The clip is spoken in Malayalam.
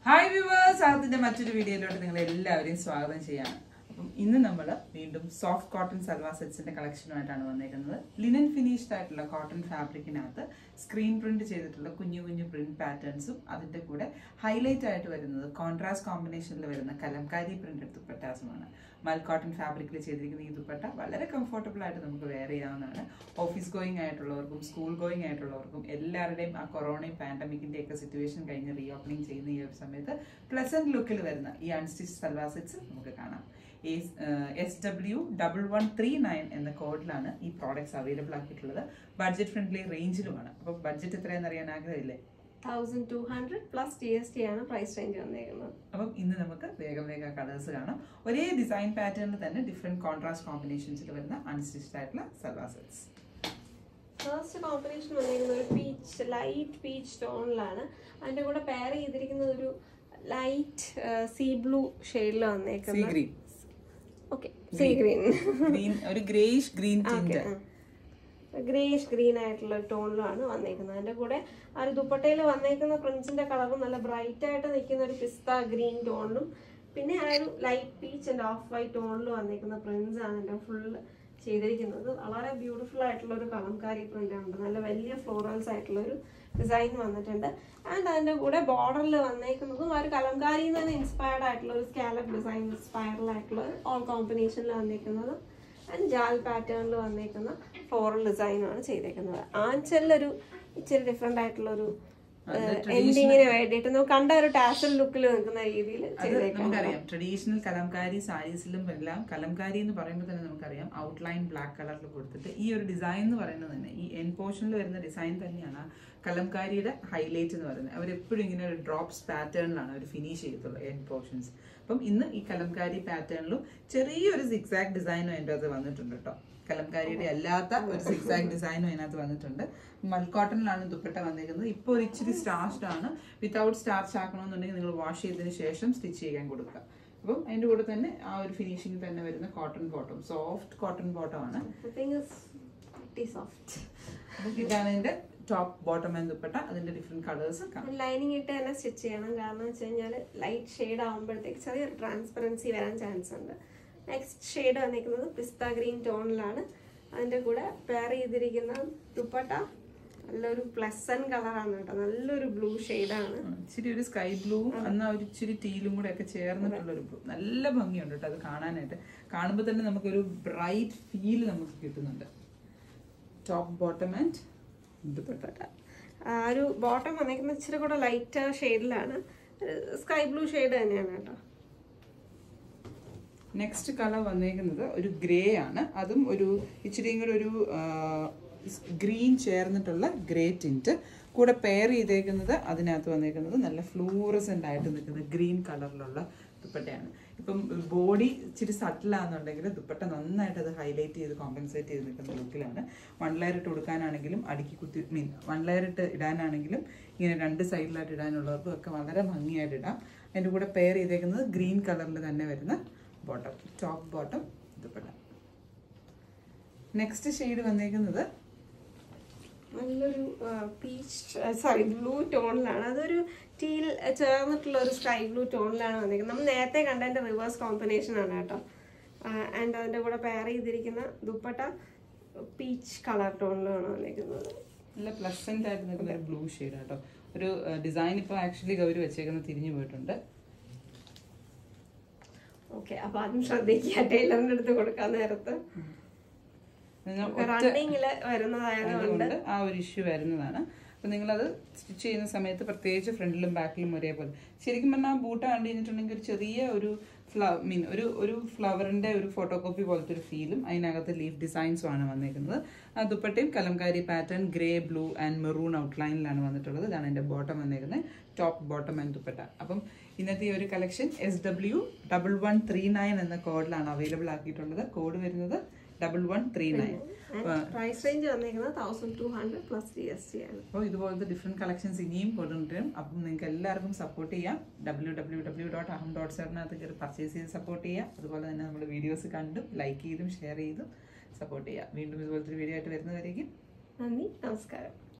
ഹായ് വ്യൂവേഴ്സ് അതിന്റെ മറ്റൊരു വീഡിയോയിലോട്ട് നിങ്ങൾ എല്ലാവരെയും സ്വാഗതം ചെയ്യാണ് അപ്പം ഇന്ന് നമ്മൾ വീണ്ടും സോഫ്റ്റ് കോട്ടൺ സൽവാർ സെറ്റ്സിന്റെ കളക്ഷനുമായിട്ടാണ് വന്നേക്കുന്നത് ലിനൻ ഫിനിഷ്ഡ് ആയിട്ടുള്ള കോട്ടൺ ഫാബ്രിക്കിനകത്ത് സ്ക്രീൻ പ്രിന്റ് ചെയ്തിട്ടുള്ള കുഞ്ഞു കുഞ്ഞു പ്രിന്റ് പാറ്റേൺസും അതിന്റെ കൂടെ ഹൈലൈറ്റ് ആയിട്ട് വരുന്നത് കോൺട്രാസ്റ്റ് കോമ്പിനേഷനിൽ വരുന്ന കലംകാരി പ്രിന്റ് ദുപ്പട്ടാസുമാണ് മൽ കോട്ടൺ ഫാബ്രിക്കിൽ ചെയ്തിരിക്കുന്ന ഈ ദുപ്പട്ട വളരെ കംഫർട്ടബിൾ ആയിട്ട് നമുക്ക് വെയർ ചെയ്യാവുന്നതാണ് ഓഫീസ് ഗോയിങ് ആയിട്ടുള്ളവർക്കും സ്കൂൾ ഗോയിങ് ആയിട്ടുള്ളവർക്കും എല്ലാവരുടെയും ആ കൊറോണയും പാൻഡമിക്കിന്റെ ഒക്കെ സിറ്റുവേഷൻ കഴിഞ്ഞ് റീ ഓപ്പണിംഗ് ചെയ്യുന്ന ഈ ഒരു സമയത്ത് പ്ലസന്റ് ലുക്കിൽ വരുന്ന ഈ അൺസ്റ്റിച്ച് സൽവാർ സെറ്റ്സ് നമുക്ക് കാണാം S W double one three nine എന്ന കോഡിലാണ് ഈ പ്രോഡക്ട്സ് അവൈലബിൾ ആക്കിയിട്ടുള്ളത് ബഡ്ജറ്റ് ഫ്രണ്ട്ലി റേഞ്ചിലുമാണ് അപ്പോൾ ബഡ്ജറ്റ് എത്രയാണെന്ന് അറിയാൻ ആഗ്രഹമില്ലേ thousand two hundred plus G S T ആണ് പ്രൈസ് റേഞ്ച് വന്നേക്കുന്നത് അപ്പം ഇന്ന് നമുക്ക് വേഗം വേഗം കളേഴ്സ് കാണാം ഒരേ ഡിസൈൻ പാറ്റേണിൽ തന്നെ ഡിഫറെന്റ് കോൺട്രാസ്റ്റ് കോമ്പിനേഷൻസിൽ വരുന്ന അൺസ്റ്റിച്ച്ഡ് ആയിട്ടുള്ള സൽവാർ സെറ്റ്സ് ഫസ്റ്റ് കോമ്പിനേഷൻ വന്നേക്കുന്നത് ഒരു പീച്ച് ലൈറ്റ് പീച്ച് ടോണിലാണ് അതിന്റെ കൂടെ പെയർ ചെയ്തിരിക്കുന്നത് ഒരു ലൈറ്റ് സീ ബ്ലൂ ഷെയ്ഡിൽ സീ വന്നേക്കുന്നത് green okay sea green green ഒരു greyish green tint greyish green ആയിട്ടുള്ള ഒരു ടോണിലാണ് വന്നേക്കുന്നത് അതിന്റെ കൂടെ ആ ഒരു ദുപ്പട്ടയിൽ വന്നേക്കുന്ന പ്രിൻസിന്റെ കളറും നല്ല ബ്രൈറ്റ് ആയിട്ട് നിൽക്കുന്ന ഒരു പിസ്ത ഗ്രീൻ ടോണിലും പിന്നെ ആ ഒരു light peach and off white ടോണിൽ വന്നേക്കുന്ന പ്രിൻസ് ആണ് എൻ്റെ ഫുള്ള് ചെയ്തിരിക്കുന്നത് വളരെ ബ്യൂട്ടിഫുൾ ആയിട്ടുള്ള ഒരു കലംകാരി പ്രിന്റ് ഉണ്ട് നല്ല വലിയ ഫ്ലോറൽസ് ആയിട്ടുള്ള ഒരു ഡിസൈൻ വന്നിട്ടുണ്ട് ആൻഡ് അതിന്റെ കൂടെ ബോർഡറിൽ വന്നേക്കുന്നതും ആ ഒരു കലംകാരിയിൽ നിന്ന് ഇൻസ്പയർഡ് ആയിട്ടുള്ള ഒരു സ്കാലപ്പ് ഡിസൈൻ സ്പൈറൽ ആയിട്ടുള്ള ഓൾ കോമ്പിനേഷനിൽ വന്നേക്കുന്നതും ആൻഡ് ജാൽ പാറ്റേണിൽ വന്നേക്കുന്ന ഫ്ലോറൽ ഡിസൈനാണ് ചെയ്തേക്കുന്നത് ആഞ്ചലിലൊരു ഇച്ചിരി ഡിഫറെന്റ് ആയിട്ടുള്ള ഒരു എൻഡിങ്ങിന് വേണ്ടിയിട്ട് നമുക്ക് കണ്ട ഒരു ടാസൽ ലുക്കിൽ നിൽക്കുന്ന രീതിയിൽ അത് ചെയ്തേക്കുന്നത് നമുക്കറിയാം ട്രഡീഷണൽ കലംകാരി സാരീസിലും എല്ലാം കലംകാരി എന്ന് പറയുമ്പോൾ തന്നെ നമുക്കറിയാം ഔട്ട്ലൈൻ ബ്ലാക്ക് കളറിൽ കൊടുത്തിട്ട് ഈ ഒരു ഡിസൈൻ എന്ന് പറയുന്നത് തന്നെ ഈ എൻ പോർഷനിൽ വരുന്ന ഡിസൈൻ തന്നെയാണ് ആ കലംകാരിയുടെ ഹൈലൈറ്റ് എന്ന് പറയുന്നത് അവരെപ്പോഴും ഇങ്ങനെ ഒരു ഡ്രോപ്സ് പാറ്റേണിലാണ് അവർ ഫിനിഷ് ചെയ്തിട്ടുള്ളത് എൻ പോർഷൻസ് അപ്പം ഇന്ന് ഈ കലംകാരി പാറ്റേണിലും ചെറിയൊരു സിക്സാക്ട് ഡിസൈനും അതിൻ്റെ അത് വന്നിട്ടുണ്ട് കേട്ടോ കലംകാരിയുടെ അല്ലാത്ത ഒരു സിക്സാക്ട് ഡിസൈനും അതിനകത്ത് വന്നിട്ടുണ്ട് മൽക്കോട്ടണിലാണ് ദുപ്പട്ട വന്നിരിക്കുന്നത് ഇപ്പോൾ ഒരു ഇച്ചിരി സ്റ്റാർച്ച്ഡ് ആണ് വിത്തൗട്ട് സ്റ്റാർച്ച് ആക്കണമെന്നുണ്ടെങ്കിൽ നിങ്ങൾ വാഷ് ചെയ്തതിന് ശേഷം സ്റ്റിച്ച് ചെയ്യാൻ കൊടുക്കുക അപ്പം അതിൻ്റെ കൂടെ തന്നെ ആ ഒരു ഫിനിഷിംഗ് തന്നെ വരുന്ന cotton bottom soft cotton bottom ആണ് സോഫ്റ്റ് അപ്പം ഇതാണ് ഇതിന്റെ ടോപ്പ് ബോട്ടം ആൻഡ് ദുപ്പട്ട അതിന്റെ ഡിഫറെന്റ് കളേഴ്സ് കാണാം ലൈനിങ് ഇട്ട് തന്നെ സ്റ്റിച്ച് ചെയ്യണം കാരണം വെച്ച് കഴിഞ്ഞാൽ ലൈറ്റ് ഷെയ്ഡ് ആകുമ്പോഴത്തേക്ക് ചെറിയൊരു ട്രാൻസ്പെറൻസി വരാൻ ചാൻസ് ഉണ്ട് നെക്സ്റ്റ് ഷെയ്ഡ് വന്നിരിക്കുന്നത് പിസ്ത ഗ്രീൻ ടോണിലാണ് അതിൻ്റെ കൂടെ പെയർ ചെയ്തിരിക്കുന്ന ദുപ്പട്ട നല്ലൊരു പ്ലസൻ കളറാണ് കേട്ടോ നല്ലൊരു ബ്ലൂ ഷെയ്ഡാണ് ഇച്ചിരി ഒരു സ്കൈ ബ്ലൂ എന്നാൽ ഒരു ഇച്ചിരി ടീലും കൂടെ ഒക്കെ ചേർന്നിട്ടുള്ള ഒരു ബ്ലൂ നല്ല ഭംഗിയുണ്ട് കേട്ടോ അത് കാണാനായിട്ട് കാണുമ്പോൾ തന്നെ നമുക്കൊരു ബ്രൈറ്റ് ഫീൽ നമുക്ക് കിട്ടുന്നുണ്ട് ടോപ്പ് ബോട്ടം ആൻഡ് ദുപ്പട്ട ആ ഒരു ബോട്ടം വന്നിരിക്കുന്നത് ഇച്ചിരി കൂടെ ലൈറ്റ് ഷെയ്ഡിലാണ് സ്കൈ ബ്ലൂ ഷെയ്ഡ് തന്നെയാണ് കേട്ടോ നെക്സ്റ്റ് കളർ വന്നേക്കുന്നത് ഒരു ഗ്രേ ആണ് അതും ഒരു ഇച്ചിരിയും കൂടെ ഒരു ഗ്രീൻ ചേർന്നിട്ടുള്ള ഗ്രേ ടിൻറ്റ് കൂടെ പെയർ ചെയ്തേക്കുന്നത് അതിനകത്ത് വന്നേക്കുന്നത് നല്ല ഫ്ലൂറസൻ്റ് ആയിട്ട് നിൽക്കുന്ന ഗ്രീൻ കളറിലുള്ള ദുപ്പട്ടയാണ് ഇപ്പം ബോഡി ഇച്ചിരി സട്ടിലാണെന്നുണ്ടെങ്കിൽ ദുപ്പട്ട നന്നായിട്ട് അത് ഹൈലൈറ്റ് ചെയ്ത് കോമ്പൻസേറ്റ് ചെയ്ത് നിൽക്കുന്ന ലുക്കിലാണ് വൺ ലെയർ ഇട്ട് കൊടുക്കാനാണെങ്കിലും അടുക്കി കുത്തി മീൻ വൺ ലെയർ ഇട്ട് ഇടാനാണെങ്കിലും ഇങ്ങനെ രണ്ട് സൈഡിലായിട്ട് ഇടാനുള്ളവർക്കും ഒക്കെ വളരെ ഭംഗിയായിട്ട് ഇടാം അതിൻ്റെ കൂടെ പെയർ ചെയ്തേക്കുന്നത് ഗ്രീൻ കളറിൽ തന്നെ വരുന്ന bottom top bottom dupatta next shade വന്നേക്കുന്നത് നല്ലൊരു പീച്ച് സോറി ബ്ലൂ ടോണിലാണ് അതൊരു ടീൽ ചേർന്നിട്ടുള്ള ഒരു സ്കൈ ബ്ലൂ ടോണിലാണ് വന്നിരിക്കുന്നത് നമ്മൾ നേരത്തെ കണ്ടതിൻ്റെ റിവേഴ്സ് കോമ്പിനേഷൻ ആണ് കേട്ടോ ആൻഡ് അതിൻ്റെ കൂടെ പെയർ ചെയ്തിരിക്കുന്ന ദുപ്പട്ട പീച്ച് കളർ ടോണിലാണ് വന്നിരിക്കുന്നത് നല്ല പ്ലസന്റ് ആയിട്ട് നിൽക്കുന്ന ഒരു ബ്ലൂ ഷെയ്ഡ് കേട്ടോ ഒരു ഡിസൈൻ ഇപ്പോൾ ആക്ച്വലി ഗൗരി വെച്ചേക്കുന്നത് തിരിഞ്ഞു പോയിട്ടുണ്ട് ഓക്കെ അപ്പൊ അതും ശ്രദ്ധിക്കുക ടൈലറിന്റെ അടുത്ത് കൊടുക്കാൻ നേരത്ത് നിങ്ങൾ റണ്ണിങ്ങില് വരുന്നതായതുകൊണ്ട് അതുകൊണ്ട് ആ ഒരു ഇഷ്യൂ വരുന്നതാണ് അപ്പം നിങ്ങളത് സ്റ്റിച്ച് ചെയ്യുന്ന സമയത്ത് പ്രത്യേകിച്ച് ഫ്രണ്ടിലും ബാക്കിലും ഒരേപോലെ ശരിക്കും പറഞ്ഞാൽ ആ ബൂട്ട് കണ്ടു കഴിഞ്ഞിട്ടുണ്ടെങ്കിൽ ഒരു ചെറിയ ഒരു ഫ്ലവ മീൻ ഒരു ഒരു ഫ്ലവറിൻ്റെ ഒരു ഫോട്ടോ കോപ്പി പോലത്തെ ഒരു ഫീലും അതിനകത്ത് ലീഫ് ഡിസൈൻസും ആണ് വന്നേക്കുന്നത് ആ ദുപ്പട്ടയും kalamkari pattern grey blue and maroon ഔട്ട്ലൈനിലാണ് വന്നിട്ടുള്ളത് ഇതാണ് എൻ്റെ ബോട്ടം വന്നേക്കുന്നത് ടോപ്പ് ബോട്ടം ആൻഡ് ദുപ്പട്ട അപ്പം ഇന്നത്തെ ഈ ഒരു collection S W double one three nine എന്ന കോഡിലാണ് അവൈലബിൾ ആക്കിയിട്ടുള്ളത് കോഡ് വരുന്നത് double one three nine price range വന്നിരിക്കുന്നത് thousand two hundred plus G S T ആണ് അപ്പോൾ ഇതുപോലത്തെ ഡിഫറെൻറ്റ് കളക്ഷൻസ് ഇനിയും കൊണ്ടുവരും അപ്പം നിങ്ങൾക്ക് എല്ലാവർക്കും സപ്പോർട്ട് ചെയ്യാം W W W dot Aham dot സെറിനകത്ത് കയറി പർച്ചേസ് ചെയ്ത് സപ്പോർട്ട് ചെയ്യാം അതുപോലെ തന്നെ നമ്മുടെ വീഡിയോസ് കണ്ടും ലൈക്ക് ചെയ്തും ഷെയർ ചെയ്തും സപ്പോർട്ട് ചെയ്യാം വീണ്ടും ഇതുപോലത്തെ ഒരു വീഡിയോ ആയിട്ട് വരുന്നവരേക്കും നന്ദി നമസ്കാരം